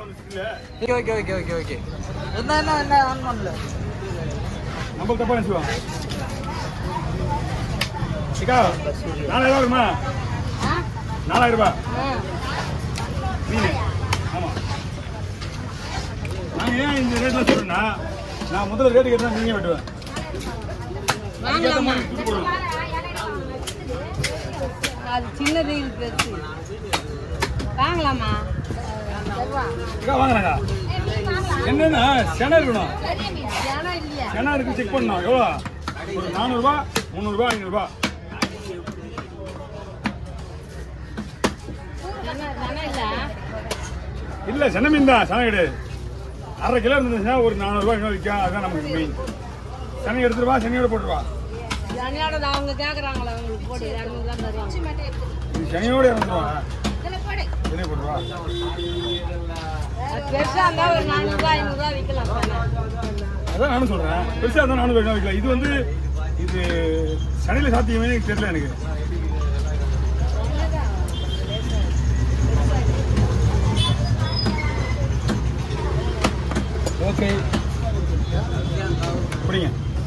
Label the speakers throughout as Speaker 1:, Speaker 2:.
Speaker 1: Okay okay okay okay okay என்ன என்ன என்ன ஆன் பண்ணல
Speaker 2: நம்ம தப்பா நினைச்சுவோம் அக்கா நாலாயிரம் ரூபா வருமா நாலாயிரம் ரூபாய் மீன் ஆமா நான் ஏன் இந்த ரேட்ல சொல்றேன்னா நான் முதல்ல ரேட்டு கேட்டா நீங்க வெட்டுவேன் அதுக்கேத்த மாதிரி துட்டு போடுவேன்.
Speaker 3: அது சின்னது இது பெருசு வாங்கலாமா
Speaker 2: அக்கா வாங்குறாங்க என்னன்னா சென இருக்கணும்
Speaker 3: ஜனம் இல்லையா
Speaker 2: சென இருக்கு செக் பண்ணணும் எவ்வளோ ஒரு நானூறுபா முந்நூறுபா ஐநூறுபா
Speaker 3: ஜனம் ஜனம் இல்ல
Speaker 2: இல்ல சென்ன மீன் தான் சென கிடையாது அரை கிலோ இருந்துச்சுன்னா ஒரு நானூறுபா இன்னும் விற்கும் அதுதான் நமக்கு மீன் சென்னை எடுத்துருவா சென்னையோட போட்டுருவா
Speaker 3: ஜனியோட அவங்க கேக்குறாங்களா அவங்களுக்கு போடு இரநூறு தான் தருவாங்க
Speaker 2: இது சென்னையோட இறந்துருவா சென்னை போட்டுருவா
Speaker 3: அது பெருசா இருந்தா ஒரு நானூறுபா ஐநூறுபா விற்கலாம் தானே
Speaker 2: அதான் நானும் சொல்றேன் பெருசா தான் நானும் வேணும் வைக்கல இது வந்து இது சனியில சாத்தியமே எனக்கு தெரியல எனக்கு ஓகே புரியுங்க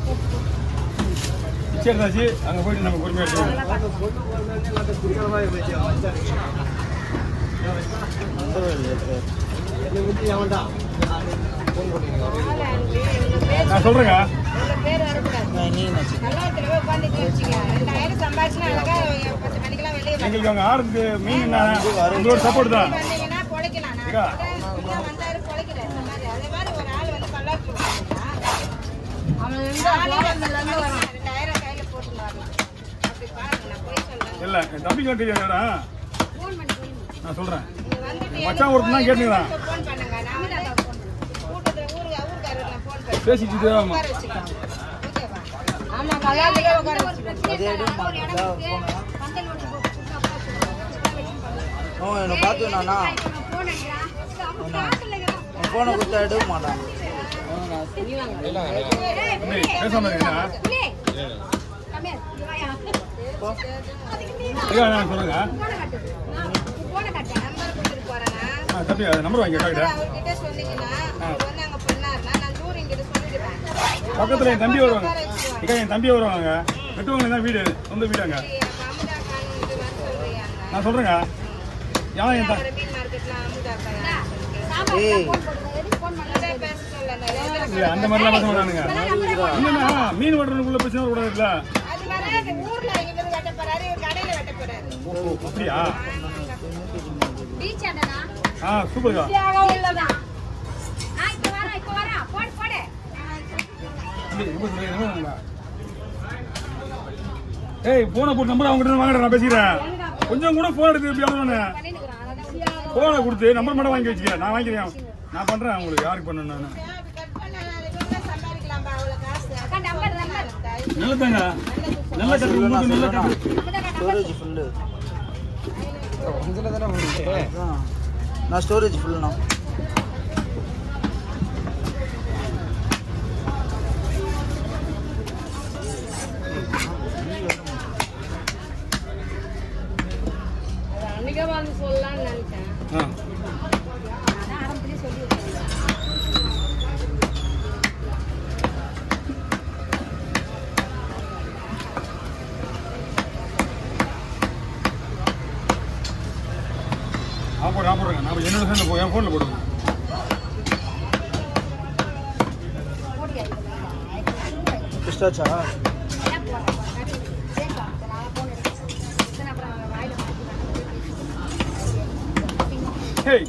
Speaker 2: பிச்சை எடுத்தாச்சு அங்க போயிட்டு நம்ம பொறுமையா எடுத்துக்கலாம் நான் சொல்றேங்க
Speaker 3: உங்க பேர் வரக்கூடாது
Speaker 1: நீ நினச்சி
Speaker 3: கல்லாத்துல போய் உட்காந்துட்டு வச்சுக்க ரெண்டாயிரம் சம்பாதிச்சுனா அழகா பத்து மணிக்கெல்லாம் வெளியே
Speaker 2: எங்களுக்கு அங்க ஆடுறதுக்கு மீன் என்ன உங்களோட சப்போர்ட் தான்
Speaker 3: வந்தீங்கன்னா பொழைக்கலாம் நான்
Speaker 2: அக்கா.
Speaker 3: இங்க வந்தாரு பொழைக்கல இந்த மாதிரி அதே மாதிரி ஒரு ஆள் வந்து பல்லாக்கு அவன் ரெண்டாயிரம் கையில போட்டு வரலாம் அப்படி பாருங்க நான் போய் சொல்றேன்
Speaker 2: இல்ல என் தம்பிக்கு தெரியாதா
Speaker 3: ஃபோன் பண்ணி சொல்லுங்க
Speaker 2: நான் சொல்றேன்
Speaker 3: நீங்க வந்துட்டு
Speaker 2: மச்சான் ஒருத்தன் தான் கேட்டுக்கிறான்
Speaker 3: ஃபோன் பண்ணுங்க நான் வந்து அதை ஃபோன் கூட்டத்துல ஊருக்கு ஊருக்காரர் ஃபோன் பண்ணி
Speaker 2: பேசிட்டு தான் ஆமா.
Speaker 3: உட்கார வச்சுக்கலாம் ஓகேவா ஆமா கல்யாணத்துக்கே உட்கார வச்சுக்கலாம்
Speaker 1: ஓ என்னை பார்த்து நானா உன் ஃபோனை கொடுத்தா எடுக்க மாட்டான்
Speaker 2: தம்பி, பேசாம இருக்கீங்களா ஐயா நான் சொல்லுங்க ஆ, தம்பி அது நம்பர் வாங்கி கேட்டா
Speaker 3: அவர்கிட்ட சொன்னீங்கன்னா அவர் வந்து அங்க பண்ணாருன்னா நான் தூரம் இங்கிட்ட சொல்லிடுவேன்
Speaker 2: பக்கத்துல என் தம்பி வருவாங்க இக்கா என் தம்பி வருவாங்க வெட்டுவாங்க தான் வீடு சொந்த வீடாங்க
Speaker 3: அமுதா கான் இது வந்து சொல்றியா
Speaker 2: நான் சொல்றேங்க ஏன் என் த-
Speaker 3: மீன் மார்க்கெட்ல அமுதா கான்
Speaker 1: ஏய்
Speaker 3: பேச சொல்லல
Speaker 2: இல்ல அந்த மாதிரிலாம் பேச மாட்டானுங்க என்னன்னா மீன் வெட்டுறதுக்குள்ள பிரச்சனை கூடாது இல்ல
Speaker 3: அது வராது ஊர்ல இங்க இருந்து வெட்ட போறாரு இவர் கடையில வெட்ட போறாரு
Speaker 2: ஓ அப்படியா
Speaker 3: பீச் அண்டனா
Speaker 2: ஆ சூப்பர்க்கா
Speaker 3: உள்ளதான் ஆ இப்ப வரேன் இப்ப வரேன் போடு போடு
Speaker 2: தம்பி, ரொம்ப சொல்லுங்க, என்ன வேணுங்க? ஏய் போனை போட்டு நம்பர் அவங்க கிட்ட வாங்கடா நான் பேசிக்கிறேன் கொஞ்சம் கூட போன் எடுத்து எப்படி ஆகணும் போனை கொடுத்து நம்பர் மட்டும் வாங்கி வச்சுக்க நான் வாங்கிக்கிறேன் நான் பண்றேன் உங்களுக்கு யாருக்கு பண்ணணும் நான்
Speaker 3: சம்பாதிக்கலாம்பா அவ்வளவு காசு அக்கா நம்பர் நம்பர்
Speaker 2: நல்லதாங்க நல்ல கட்டு உங்களுக்கு நல்ல கட்டு
Speaker 1: ஸ்டோரேஜ் ஃபுல்லு
Speaker 4: இதில் தானே முடியுது
Speaker 1: நான் ஸ்டோரேஜ் ஃபுல்லுண்ணா
Speaker 3: அன்னைக்கே வந்து சொல்லலாம்னு நினைச்சேன்
Speaker 2: ஆ
Speaker 3: அதான் ஆரம்பத்திலே சொல்லி
Speaker 2: நான் போடுறேன் நான் போடுறேங்க நான் என்னோட சேர்ந்து போ என் ஃபோனில் போடுங்க
Speaker 1: பிஸ்டாச்சா
Speaker 2: ஹேய்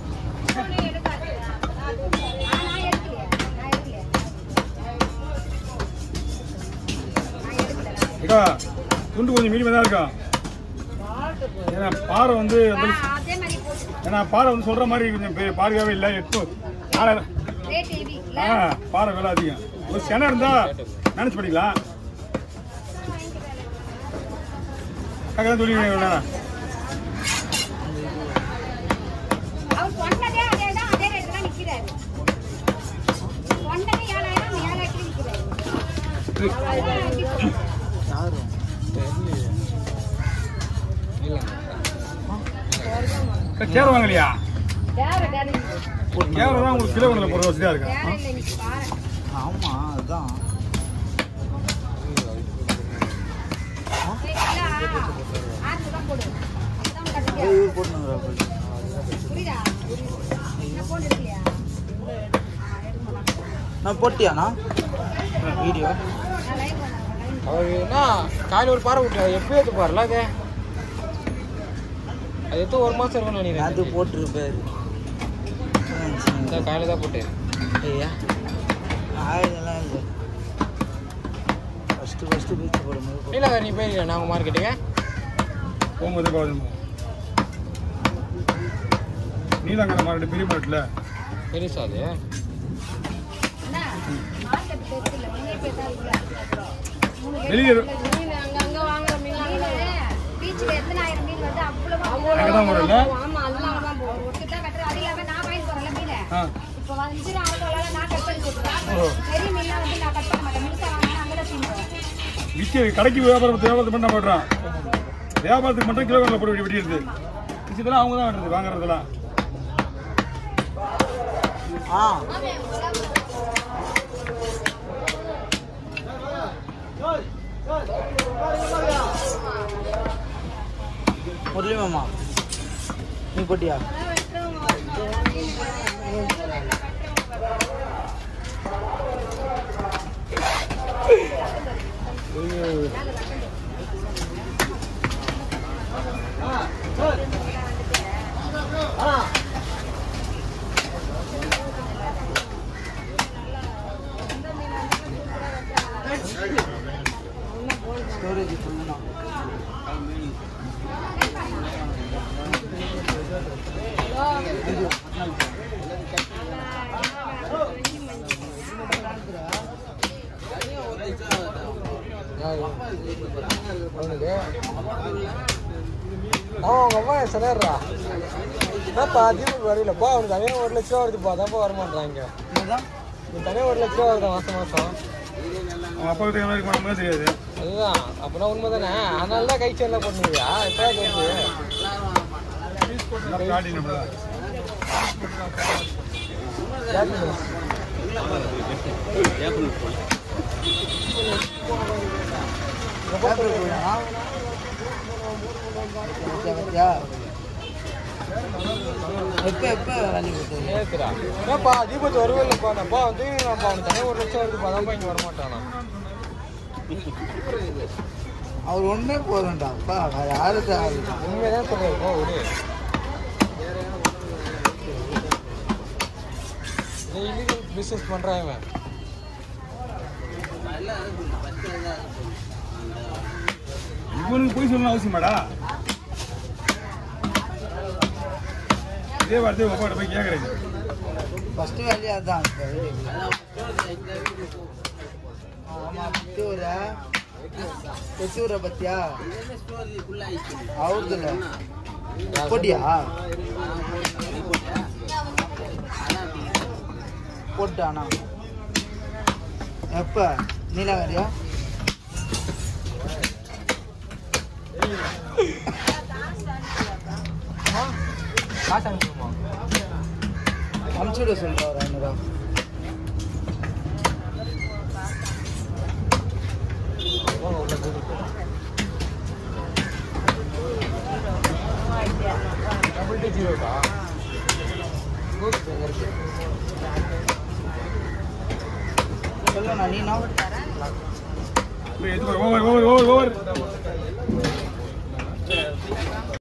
Speaker 2: ஏக்கா துண்டு கொஞ்சம் மீடியமாக தான் இருக்கா ஏன்னா பாறை வந்து அந்த-
Speaker 3: அதே மாதிரி போட்டு
Speaker 2: ஏன்னா பாறை வந்து சொல்ற மாதிரி கொஞ்சம் பெ- பாதுகாவே இல்லை எட்டு ஆறாயிரம்
Speaker 3: ரேட் ஹெவி
Speaker 2: ஆ பாறை விலை அதிகம் ஒரு சென இருந்தா மேனேஜ் பண்ணிக்கலாம் அக்கா தான் சொல்லி
Speaker 3: அவர் சொன்னதே அதே தான் அதே ரேட்டு தான் நிற்கிறாரு சொன்னதே ஏழாயிரம் ஏழாயிரத்துக்கு நிற்கிறாரு
Speaker 1: யாரு
Speaker 2: சேர வாங்கலையா கேவலம் தான் உங்களுக்கு கிலோ கணக்கில் போகிற வசதியாக இருக்கா
Speaker 3: வேற இல்லை இன்னைக்கு பாரு
Speaker 1: ஆமா அதுதான்
Speaker 3: ஆறு தான் போடு அப்பதான் கட்டிக்க
Speaker 1: ஏய், இவர் போட்டுனுங்கிறா போல.
Speaker 3: புரியுதா என்ன போன் எடுக்கலையா
Speaker 1: நான் போட்டியாண்ணா வீடியோ
Speaker 3: நான் லைவ் பண்ணேன் லைவ்
Speaker 4: அவர் என்ன காலையில் ஒரு பாறை விட்டு எப்போ எடுத்து பாருல அது அது எடுத்து ஒரு மாதம் இருக்கும்னு
Speaker 1: அது
Speaker 4: நினைக்கிறேன்
Speaker 1: போட்டிருப்பாரு
Speaker 4: இந்த காலையில் தான் போட்டேன்
Speaker 1: ஐயா ஆயிரம்லாம் இல்லை ஃபஸ்ட்டு ஃபஸ்ட்டு பீச் போடும்போது போட்டு-
Speaker 4: இல்லை நீ போயிருக்கேன் நான் மார்க்கெட்டுக்கு
Speaker 2: போகும்போதே பாவம் நீலாங்கரை மார்க்கெட் பெரிய மார்க்கெட்டில்
Speaker 4: பெருசா அது
Speaker 3: அண்ணா மார்க்கெட் பெருசு இல்லை முன்னே போய் தான் இருக்கு மூணு பேர்
Speaker 2: வெளியே
Speaker 3: மீன் அங்கங்க வாங்குற மீன் பீச்சில் எத்தனை ஆயிரம் மீன் வருது அவ்வளோ
Speaker 2: அங்கே தான் வரல
Speaker 3: ஆமா அதெல்லாம் தான் போகும் ஒட்டு தான் கட்டுறது அது இல்லாம நான் வாங்கி போறேன்ல மீன்
Speaker 2: ஆ
Speaker 3: இப்போ வந்து நான் அவங்களால நான் கட் பண்ணி கொடுத்துருவேன் பெரிய மீன்லாம் வந்து நான் கட் பண்ண மாட்டேன் மீன் வாங்கினா அங்கே தான் தீந்துவேன்
Speaker 2: விற்க கடைக்கு வியாபாரம் வியாபாரத்தை மட்டும் நான் போடுறான் வியாபாரத்துக்கு மட்டும் கிலோ கணக்கில் போட்டு வெட்டி இருக்குது இதெல்லாம் அவங்க தான் வெட்டுறது வாங்குறதெல்லாம்
Speaker 1: ஆ முரளி மாமா நீ போட்டியா ஸ்டோரேஜ் ஃபுல்லுண்ணா
Speaker 4: அவனுக்கு அவன் அவங்க அம்மா சொன்னார்ரா என்னப்பா தீபக் வரையிலப்பா அவனுக்கு தனியாக ஒரு லட்ச ரூபா வருதுப்பா அதான்ப்பா வரமாட்டாங்க
Speaker 1: என்னதான்
Speaker 4: இவன் தனியாக ஒரு லட்ச ரூபா வருது மாதம் மாதம்
Speaker 2: அவங்க அப்பா கிட்ட என்ன இருக்குமா தெரியாது
Speaker 4: அதுதான் அப்பனா உண்மை தானே அதனால தான் கை சேரில் பண்ணுவியா இப்போ கேட்டு
Speaker 2: காட்டி நம்மள
Speaker 1: பேப்பர் போடுண்ணா பத்தியா எப்போ எப்போ வேலைக்கு கொடுத்தது
Speaker 4: ஏத்துடா என்னப்பா தீபத்து வருவே இல்லைப்பா நான்ப்பா வந்து நான்ப்பா அவனுக்கு தனியாக ஒரு லட்சம் வருதுப்பா அதான்ப்பா இங்கே வரமாட்டானா
Speaker 1: அவர் ஒன்றே போதும்டா அப்பா வேறு யாரும் தேவை
Speaker 4: உண்மைதான் சொல்லுவேன் போ விடு இல்லீகல் பிஸ்னஸ் பண்ணுறான் இவன்
Speaker 2: இவனுக்கு போய் சொல்லணும் அவசியமாடா இதே வார்த்தையை உங்க அப்பாட்ட போய் கேட்குறேன்
Speaker 1: ஃபஸ்ட்டு வேலையே அதுதான் ஆமாம் புத்தூரை புத்தூரை பத்தியா அவருதுல போட்டியா போட்டானா எப்ப நீலாங்கரியா
Speaker 4: காசு அனுப்பணுமா
Speaker 1: அனுப்பிச்சுட சொல்றா ஒரு ஐநூறுவா
Speaker 4: போங்க உள்ள கூட்டிட்டு டபுள் டூ ஜீரோக்கா கூகுள் பே எங்க இருக்கு
Speaker 1: சொல்லண்ணா நீனா
Speaker 2: ஓவர் ஓவர் ஓவர் ஓவர்